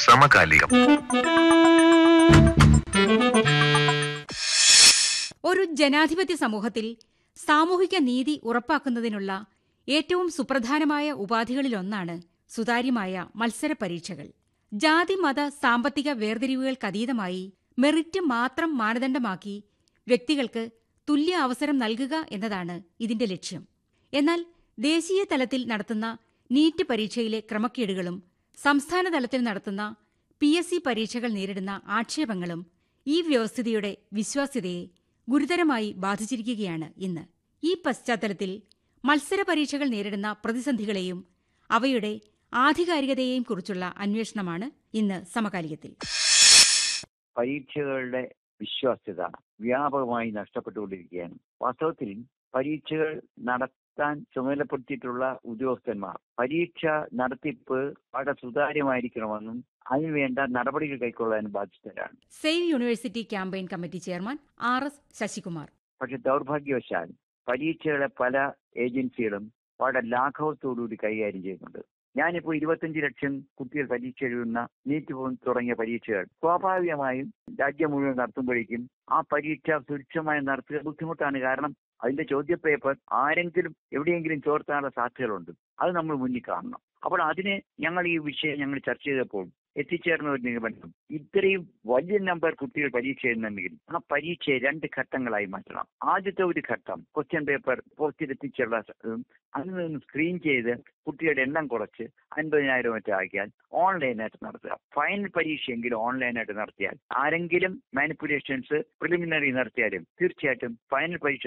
സമകാലികം ഒരു ജനാധിപത്യ സമൂഹത്തിൽ സാമൂഹിക നീതി ഉറപ്പാക്കുന്നതിനുള്ള ഏറ്റവും സുപ്രധാനമായ ഉപാധികളിലൊന്നാണ് സുതാര്യമായ മത്സര പരീക്ഷകൾ ജാതി മത സാമ്പത്തിക വേർതിരിവുകൾക്കതീതമായി മെറിറ്റ് മാത്രം മാനദണ്ഡമാക്കി വ്യക്തികൾക്ക് തുല്യ അവസരം നൽകുക എന്നതാണ് ഇതിന്റെ ലക്ഷ്യം എന്നാൽ ദേശീയ തലത്തിൽ നടത്തുന്ന നീറ്റ് പരീക്ഷയിലെ ക്രമക്കേടുകളും സംസ്ഥാന തലത്തിൽ നടത്തുന്ന പി എസ് സി പരീക്ഷകൾ നേരിടുന്ന ആക്ഷേപങ്ങളും ഈ വ്യവസ്ഥിതിയുടെ വിശ്വാസ്യതയെ ഗുരുതരമായി ബാധിച്ചിരിക്കുകയാണ് ഇന്ന് ഈ പശ്ചാത്തലത്തിൽ മത്സര പരീക്ഷകൾ നേരിടുന്ന പ്രതിസന്ധികളെയും അവയുടെ ആധികാരികതയെയും കുറിച്ചുള്ള അന്വേഷണമാണ് ഇന്ന് സമകാലികത്തിൽ പരീക്ഷകളുടെ വിശ്വാസ്യത വ്യാപകമായി നഷ്ടപ്പെട്ടുകൊണ്ടിരിക്കുകയാണ് വാസ്തവത്തിൽ പരീക്ഷകൾ നടത്താൻ ചുമതലപ്പെടുത്തിയിട്ടുള്ള ഉദ്യോഗസ്ഥന്മാർ പരീക്ഷ നടത്തിപ്പ് വളരെ സുതാര്യമായിരിക്കണമെന്നും അതിനുവേണ്ട നടപടികൾ കൈക്കൊള്ളാനും ബാധ്യസ്ഥരാണ് save university campaign committee chairman R S Sasikumar പക്ഷെ ദൗർഭാഗ്യവശാൽ പരീക്ഷകളെ പല ഏജൻസികളും വളരെ ലാഘവത്തോടുകൂടി കൈകാര്യം ചെയ്യുന്നുണ്ട് ഞാനിപ്പോൾ ഇരുപത്തഞ്ച് ലക്ഷം കുട്ടികൾ പരീക്ഷ എഴുതുന്ന നീറ്റ് പോ- തുടങ്ങിയ പരീക്ഷകൾ സ്വാഭാവികമായും രാജ്യം മുഴുവൻ നടത്തുമ്പോഴേക്കും ആ പരീക്ഷ സുരക്ഷമായി നടത്തുക ബുദ്ധിമുട്ടാണ് കാരണം അതിന്റെ ചോദ്യപേപ്പർ ആരെങ്കിലും എവിടെയെങ്കിലും ചോർത്താനുള്ള സാധ്യതകളുണ്ട് അത് നമ്മൾ മുന്നിൽ കാണണം അപ്പോൾ അതിന് ഞങ്ങൾ ഈ വിഷയം ഞങ്ങൾ ചർച്ച ചെയ്തപ്പോൾ എത്തിച്ചേർന്ന ഒരു നിഗമനം ഇത്രയും വലിയ നമ്പർ കുട്ടികൾ പരീക്ഷ എഴുതുന്നുണ്ടെങ്കിൽ ആ പരീക്ഷയെ രണ്ട് ഘട്ടങ്ങളായി മാറ്റണം ആദ്യത്തെ ഒരു ഘട്ടം ക്വസ്റ്റ്യൻ പേപ്പർ പോസ്റ്റിൽ എത്തിച്ചുള്ള ഉം, അതിൽ നിന്ന് സ്ക്രീൻ ചെയ്ത് കുട്ടികളുടെ എണ്ണം കുറച്ച് അൻപതിനായിരം മറ്റോ ആക്കിയാൽ ഓൺലൈനായിട്ട് നടത്തുക ഫൈനൽ പരീക്ഷയെങ്കിലും ഓൺലൈനായിട്ട് നടത്തിയാൽ ആരെങ്കിലും മാനിപ്പുലേഷൻസ് പ്രിലിമിനറി നടത്തിയാലും തീർച്ചയായിട്ടും ഫൈനൽ പരീക്ഷ